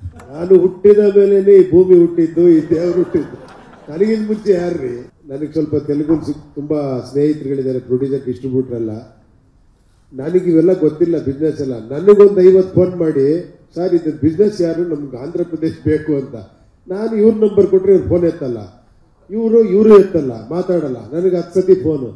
ನಾನು ಹುಟ್ಟಿದ ಮೇಲೇನೆ ಈ ಭೂಮಿ ಹುಟ್ಟಿದ್ದು ಈ ದೇವರು ಹುಟ್ಟಿದ್ದು ನನಗಿಂತ ಮುಂಚೆ ಯಾರ್ರಿ ನನಗೆ ಸ್ವಲ್ಪ ತೆಲುಗು ತುಂಬಾ ಸ್ನೇಹಿತರುಗಳಿದ್ದಾರೆ ಪ್ರೊಡ್ಯೂಸರ್ ಡಿಸ್ಟ್ರಿಬ್ಯೂಟರ್ ಎಲ್ಲ ನನಗೆ ಇವೆಲ್ಲ ಗೊತ್ತಿಲ್ಲ ಬಿಸ್ನೆಸ್ ಎಲ್ಲ ನನಗೊಂದು ಐವತ್ತು ಫೋನ್ ಮಾಡಿ ಸರ್ ಇದು ಬಿಸ್ನೆಸ್ ಯಾರು ನಮ್ಗೆ ಆಂಧ್ರ ಪ್ರದೇಶ್ ಬೇಕು ಅಂತ ನಾನು ಇವ್ರ ನಂಬರ್ ಕೊಟ್ರೆ ಇವ್ರು ಫೋನ್ ಎತ್ತಲ್ಲ ಇವರು ಇವರು ಎತ್ತಲ್ಲ ಮಾತಾಡಲ್ಲ ನನಗೆ ಹತ್ತು ಸತಿ ಫೋನು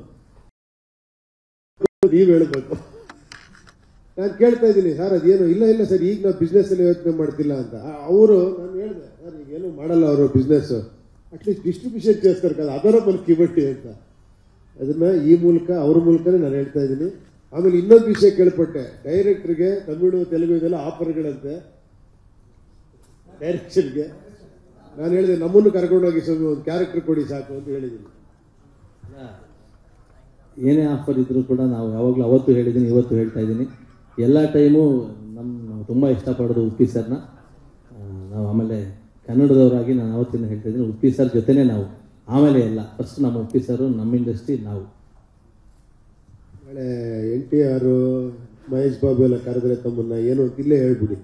ನೀವ್ ಹೇಳ್ಬೇಕು ನಾನು ಕೇಳ್ತಾ ಇದ್ದೀನಿ ಸರ್ ಅದೇನು ಇಲ್ಲ ಇಲ್ಲ ಸರ್ ಈಗ ನಾವು ಬಿಸ್ನೆಸ್ ಅಲ್ಲಿ ಯೋಚನೆ ಮಾಡ್ತಿಲ್ಲ ಅಂತ ಅವರು ನಾನು ಹೇಳಿದೆ ಸರ್ ಈಗೇನು ಮಾಡಲ್ಲ ಅವರು ಬಿಸ್ನೆಸ್ ಅಟ್ಲೀಸ್ಟ್ ಡಿಸ್ಟ್ರಿಬ್ಯೂಷನ್ చేస్తారు కదా ಅದರ మనకి ಇవ్వండి ಅಂತ ಅದನ್ನ ಈ ಮೂಲಕ ಅವ್ರ ಮೂಲಕನೇ ನಾನು ಹೇಳ್ತಾ ಇದ್ದೀನಿ ಆಮೇಲೆ ಇನ್ನೊಂದು ವಿಷಯ ಕೇಳ್ಪಟ್ಟೆ ಡೈರೆಕ್ಟರ್ಗೆ ತಮಿಳು ತೆಲುಗು ಇದೆಲ್ಲ ಆಫರ್ಗಳಂತೆ ಡೈರೆಕ್ಷನ್ಗೆ ನಾನು ಹೇಳಿದೆ ನಮ್ಮನ್ನು ಕರ್ಕೊಂಡೋಗಿ ಸ್ವಾಮಿ ಒಂದು ಕ್ಯಾರೆಕ್ಟರ್ ಕೊಡಿ ಸಾಕು ಅಂತ ಹೇಳಿದ್ದೀನಿ ಏನೇ ಆಫರ್ ಇದ್ರೂ ಕೂಡ ನಾವು ಯಾವಾಗಲೂ ಅವತ್ತು ಹೇಳಿದ್ದೀನಿ ಇವತ್ತು ಹೇಳ್ತಾ ಇದ್ದೀನಿ ಎಲ್ಲ ಟೈಮು ನಮ್ಮ ನಾವು ತುಂಬ ಇಷ್ಟಪಡೋದು ಉಪ್ಪಿ ಸರ್ನ ಆ, ನಾವು ಆಮೇಲೆ ಕನ್ನಡದವರಾಗಿ ನಾನು ಅವತ್ತಿನ ಹೇಳ್ತಾ ಇದ್ದೀನಿ ಉಪ್ಪಿ ಸರ್ ಜೊತೆನೇ ನಾವು ಆಮೇಲೆ ಎಲ್ಲ ಫಸ್ಟ್ ನಮ್ಮ ಉಪ್ಪಿ ಸರು ನಮ್ಮ ಇಂಡಸ್ಟ್ರಿ ನಾವು ನಾಳೆ ಎನ್ ಟಿ ಆರ್ ಮಹೇಶ್ ಬಾಬು ಎಲ್ಲ ಕರೆದ್ರೆ ತಮ್ಮನ್ನ ಏನು ಅಂತ ಇಲ್ಲೇ ಹೇಳ್ಬಿಡಿ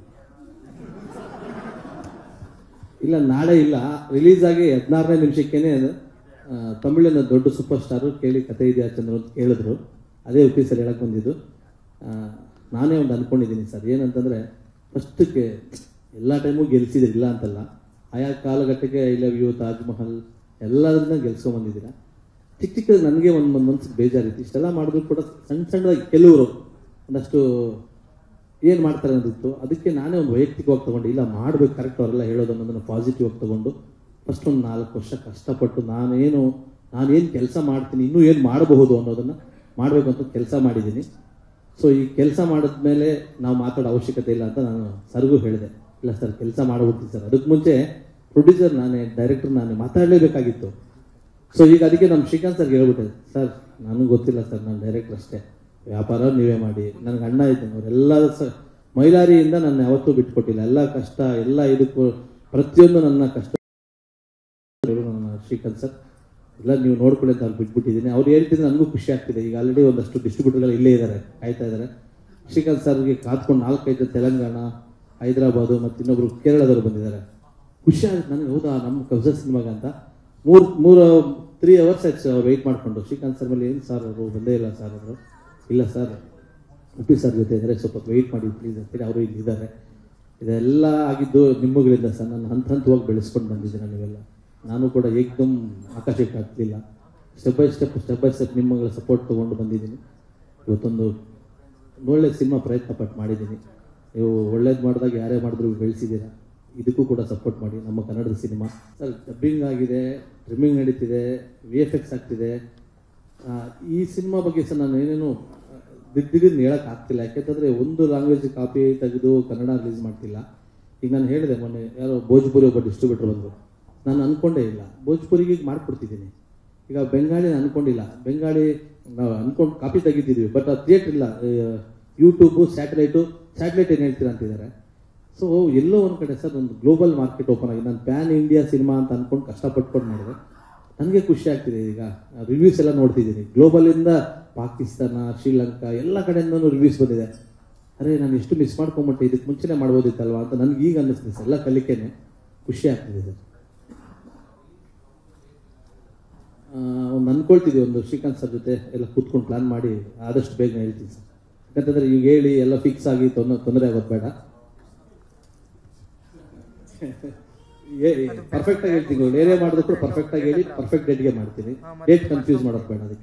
ಇಲ್ಲ ನಾಳೆ ಇಲ್ಲ ರಿಲೀಸ್ ಆಗಿ ಹದಿನಾರನೇ ನಿಮಿಷಕ್ಕೇನೆ ಆ, ತಮಿಳಿನ ದೊಡ್ಡ ಸೂಪರ್ ಸ್ಟಾರು ಕೇಳಿ ಕತೆ ಇದೆಯಾ ಚಂದ್ರ ಅಂತ ಕೇಳಿದ್ರು ಅದೇ ಉಪ್ಪಿ ಸರ್ ಹೇಳಕ್ ಬಂದಿದ್ದು ಆ, ನಾನೇ ಒಂದು ಅನ್ಕೊಂಡಿದ್ದೀನಿ ಸರ್ ಏನಂತಂದ್ರೆ ಫಸ್ಟಕ್ಕೆ ಎಲ್ಲ ಟೈಮು ಗೆಲ್ಸಿದ್ರಿ ಇಲ್ಲ ಅಂತಲ್ಲ ಆಯಾ ಕಾಲಘಟ್ಟಕ್ಕೆ I love you Taj Mahal ಎಲ್ಲದನ್ನ ಗೆಲ್ಸ್ಕೊಂಡ್ ಬಂದಿದ್ದೀರಾ ಚಿಕ್ಕ ಚಿಕ್ಕದು ನನಗೆ ಒಂದು ಒಂದು ಮನ್ಸಿಗೆ ಬೇಜಾರಿತ್ತು ಇಷ್ಟೆಲ್ಲ ಮಾಡಿದ್ರು ಕೂಡ ಸಣ್ಣ ಸಣ್ಣದಾಗಿ ಕೆಲವರು ಒಂದಷ್ಟು ಏನು ಮಾಡ್ತಾರೆ ಅನ್ನೋದಿತ್ತು ಅದಕ್ಕೆ ನಾನೇ ಒಂದು ವೈಯಕ್ತಿಕವಾಗಿ ತಗೊಂಡು ಇಲ್ಲ ಮಾಡ್ಬೇಕು ಕರೆಕ್ಟ್ ಅವರೆಲ್ಲ ಹೇಳೋದು ಅನ್ನೋದನ್ನು ಪಾಸಿಟಿವ್ ಆಗಿ ತಗೊಂಡು ಫಸ್ಟ್ ಒಂದು ನಾಲ್ಕು ವರ್ಷ ಕಷ್ಟಪಟ್ಟು ನಾನೇನು ನಾನೇನು ಕೆಲಸ ಮಾಡ್ತೀನಿ ಇನ್ನೂ ಏನು ಮಾಡಬಹುದು ಅನ್ನೋದನ್ನು ಮಾಡಬೇಕು ಅಂತ ಕೆಲಸ ಮಾಡಿದ್ದೀನಿ ಸೊ ಈ ಕೆಲಸ ಮಾಡಿದ್ಮೇಲೆ ನಾವು ಮಾತಾಡೋ ಅವಶ್ಯಕತೆ ಇಲ್ಲ ಅಂತ ನಾನು ಸರ್ಗೂ ಹೇಳಿದೆ ಇಲ್ಲ ಸರ್ ಕೆಲಸ ಮಾಡಬಿಡ್ತೀನಿ ಸರ್ ಅದಕ್ಕೆ ಮುಂಚೆ ಪ್ರೊಡ್ಯೂಸರ್ ನಾನೇ ಡೈರೆಕ್ಟರ್ ನಾನೇ ಮಾತಾಡಲೇಬೇಕಾಗಿತ್ತು ಸೊ ಈಗ ಅದಕ್ಕೆ ನಮ್ಮ ಶ್ರೀಕಾಂತ್ ಸರ್ಗೆ ಹೇಳ್ಬಿಟ್ಟೆ ಸರ್ ನನಗೆ ಗೊತ್ತಿಲ್ಲ ಸರ್ ನಾನು ಡೈರೆಕ್ಟರ್ ಅಷ್ಟೇ ವ್ಯಾಪಾರ ನೀವೇ ಮಾಡಿ ನನಗೆ ಅಣ್ಣ ಇದ್ದಾನೆ ಅವರೆಲ್ಲ ಸ ಮೈಲಾರಿಯಿಂದ ನನ್ನ ಯಾವತ್ತೂ ಬಿಟ್ಕೊಟ್ಟಿಲ್ಲ ಎಲ್ಲ ಕಷ್ಟ ಎಲ್ಲ ಇದಕ್ಕೂ ಪ್ರತಿಯೊಂದು ನನ್ನ ಕಷ್ಟ ನನ್ನ ಶ್ರೀಕಾಂತ್ ಸರ್ ಎಲ್ಲ ನೀವು ನೋಡ್ಕೊಳ್ಳಿ ಅಂತ ಅವ್ರು ಬಿಟ್ಬಿಟ್ಟಿದ್ದೀನಿ ಅವ್ರು ಹೇಳ್ತಿದ್ರೆ ನನಗೂ ಖುಷಿ ಆಗ್ತಿದೆ ಈಗ ಆಲ್ರೆಡಿ ಒಂದಷ್ಟು ಡಿಸ್ಟ್ರಿಬ್ಯೂಟರ್ಗಳು ಇಲ್ಲೇ ಇದ್ದಾರೆ ಕಾಯ್ತಾ ಇದ್ದಾರೆ ಶ್ರೀಕಾಂತ್ ಸರ್ಗೆ ಕಾತ್ಕೊಂಡು ನಾಲ್ಕೈದು ತೆಲಂಗಾಣ ಹೈದರಾಬಾದು ಮತ್ತು ಇನ್ನೊಬ್ರು ಕೇರಳದವರು ಬಂದಿದ್ದಾರೆ ಖುಷಿ ಆಗುತ್ತೆ ನನಗೆ ಹೌದಾ ನಮ್ಮ ಕಬ್ಜಾ ಸಿನಿಮಾಗ ಅಂತ ಮೂರು ಮೂರು ತ್ರೀ ಅವರ್ಸ್ ಆಯ್ತು ವೆಯ್ಟ್ ಮಾಡಿಕೊಂಡು ಶ್ರೀಕಾಂತ್ ಸರ್ ಮೇಲೆ ಏನು ಸರ್ ಅವರು ಬಂದೇ ಇಲ್ಲ ಸರ್ ಅವರು ಇಲ್ಲ ಸರ್ ಉಪ್ಪಿ ಸರ್ ಜೊತೆ ಇದ್ದಾರೆ ಸ್ವಲ್ಪ ವೆಯ್ಟ್ ಮಾಡಿ ಪ್ಲೀಸ್ ಅಂತೇಳಿ ಅವರು ಇಲ್ಲಿ ಇದ್ದಾರೆ ಇದೆಲ್ಲ ಆಗಿದ್ದು ನಿಮ್ಮಗಳಿಂದ ಸರ್ ನಾನು ಹಂತ ಹಂತವಾಗಿ ಬೆಳೆಸ್ಕೊಂಡು ಬಂದಿದ್ದೀನಿ ನೀವೆಲ್ಲ ನಾನು ಕೂಡ ಏಕ್ದಮ್ ಆಕಾಶಕ್ಕೆ ಹತ್ತಲಿಲ್ಲ step by step step by step ನಿಮ್ಮಗಳ ಸಪೋರ್ಟ್ ತೊಗೊಂಡು ಬಂದಿದ್ದೀನಿ ಇವತ್ತೊಂದು ಒಳ್ಳೆ ಸಿನಿಮಾ ಪ್ರಯತ್ನ ಪಟ್ಟು ಮಾಡಿದ್ದೀನಿ ನೀವು ಒಳ್ಳೇದು ಮಾಡಿದಾಗ ಯಾರೇ ಮಾಡಿದ್ರು ಬೆಳೆಸಿದ್ದೀರಾ ಇದಕ್ಕೂ ಕೂಡ ಸಪೋರ್ಟ್ ಮಾಡಿ ನಮ್ಮ ಕನ್ನಡದ ಸಿನಿಮಾ ಸರ್ ಡಬ್ಬಿಂಗ್ ಆಗಿದೆ ಟ್ರಿಮ್ಮಿಂಗ್ ನಡೀತಿದೆ ವಿ ಎಫ್ ಎಕ್ಸ್ ಆಗ್ತಿದೆ ಆ, ಈ ಸಿನಿಮಾ ಬಗ್ಗೆ ಸರ್ ನಾನು ಏನೇನು ದಿಗ್ದಿಗಿದ್ದು ಹೇಳಕ್ ಆಗ್ತಿಲ್ಲ ಯಾಕೆಂತಂದ್ರೆ ಒಂದು ಲ್ಯಾಂಗ್ವೇಜ್ ಕಾಪಿ ತೆಗೆದು ಕನ್ನಡ ರಿಲೀಸ್ ಮಾಡ್ತಿಲ್ಲ ಈಗ ನಾನು ಹೇಳಿದೆ ಮೊನ್ನೆ ಯಾರೋ ಭೋಜ್ಪುರಿ ಒಬ್ಬ ಡಿಸ್ಟ್ರಿಬ್ಯೂಟರ್ ಬಂದರು ನಾನು ಅನ್ಕೊಂಡೇ ಇಲ್ಲ ಭೋಜ್ಪುರಿಗೆ ಈಗ ಮಾಡ್ಕೊಡ್ತಿದ್ದೀನಿ ಈಗ ಬೆಂಗಾಳಿ ನಾನು ಅನ್ಕೊಂಡಿಲ್ಲ ಬೆಂಗಾಳಿ ನಾವು ಅನ್ಕೊಂಡು ಕಾಪಿ ತೆಗಿತಿದ್ವಿ ಬಟ್ ಆ ಥಿಯೇಟರ್ ಇಲ್ಲ ಯೂಟ್ಯೂಬು ಸ್ಯಾಟಲೈಟು ಸ್ಯಾಟಲೈಟ್ ಏನು ಹೇಳ್ತೀರಾ ಅಂತಿದ್ದಾರೆ ಸೊ ಎಲ್ಲೋ ಒಂದು ಕಡೆ ಸರ್ ಒಂದು ಗ್ಲೋಬಲ್ ಮಾರ್ಕೆಟ್ ಓಪನ್ ಆಗಿದೆ ನಾನು ಪ್ಯಾನ್ ಇಂಡಿಯಾ ಸಿನಿಮಾ ಅಂತ ಅನ್ಕೊಂಡು ಕಷ್ಟಪಟ್ಕೊಂಡು ಮಾಡಿದೆ ನನಗೆ ಖುಷಿ ಆಗ್ತಿದೆ ಈಗ ರಿವ್ಯೂಸ್ ಎಲ್ಲ ನೋಡ್ತಿದ್ದೀನಿ ಗ್ಲೋಬಲಿಂದ ಪಾಕಿಸ್ತಾನ ಶ್ರೀಲಂಕಾ ಎಲ್ಲ ಕಡೆಯಿಂದನೂ ರಿವ್ಯೂಸ್ ಬಂದಿದೆ ಅರೆ ನಾನು ಎಷ್ಟು ಮಿಸ್ ಮಾಡ್ಕೊಂಬಿಟ್ಟೆ ಇದಕ್ಕೆ ಮುಂಚೆನೇ ಮಾಡ್ಬೋದಿತ್ತಲ್ವಾ ಅಂತ ನನಗೆ ಈಗ ಅನ್ನಿಸ್ತಿದೆ ಸರ್ ಎಲ್ಲ ಕಲಿಕೆನೆ ಖುಷಿ ಆಗ್ತಿದೆ ಸರ್ ಒಂದು ಅನ್ಕೊಳ್ತಿದ್ವಿ ಒಂದು ಶ್ರೀಕಾಂತ್ ಸರ್ ಜೊತೆ ಎಲ್ಲ ಕೂತ್ಕೊಂಡು ಪ್ಲಾನ್ ಮಾಡಿ ಆದಷ್ಟು ಬೇಗ ಹೇಳ್ತೀನಿ ಸರ್ ಯಾಕಂತಂದ್ರೆ ಈಗ ಹೇಳಿ ಎಲ್ಲ ಫಿಕ್ಸ್ ಆಗಿ ತೊಂದರೆ ತೊಂದರೆ ಆಗೋದು ಬೇಡ ಪರ್ಫೆಕ್ಟ್ ಆಗಿ ಹೇಳ್ತೀನಿ ಏನೇ ಮಾಡಿದ್ರು ಕೂಡ ಪರ್ಫೆಕ್ಟ್ ಆಗಿ ಹೇಳಿ ಪರ್ಫೆಕ್ಟ್ ಡೇಟ್ಗೆ ಮಾಡ್ತೀನಿ ಡೇಟ್ ಕನ್ಫ್ಯೂಸ್ ಮಾಡೋದು ಬೇಡ ಅದಕ್ಕೆ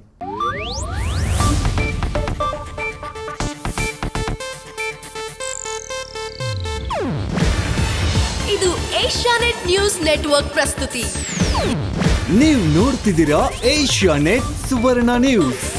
ಇದು ಏಷ್ಯಾನೆಟ್ ನ್ಯೂಸ್ ನೆಟ್ವರ್ಕ್ ಪ್ರಸ್ತುತಿ ನೀವು ನೋಡ್ತಿದ್ದೀರಾ ಏಷ್ಯಾ ನೆಟ್ ಸುವರ್ಣ ನ್ಯೂಸ್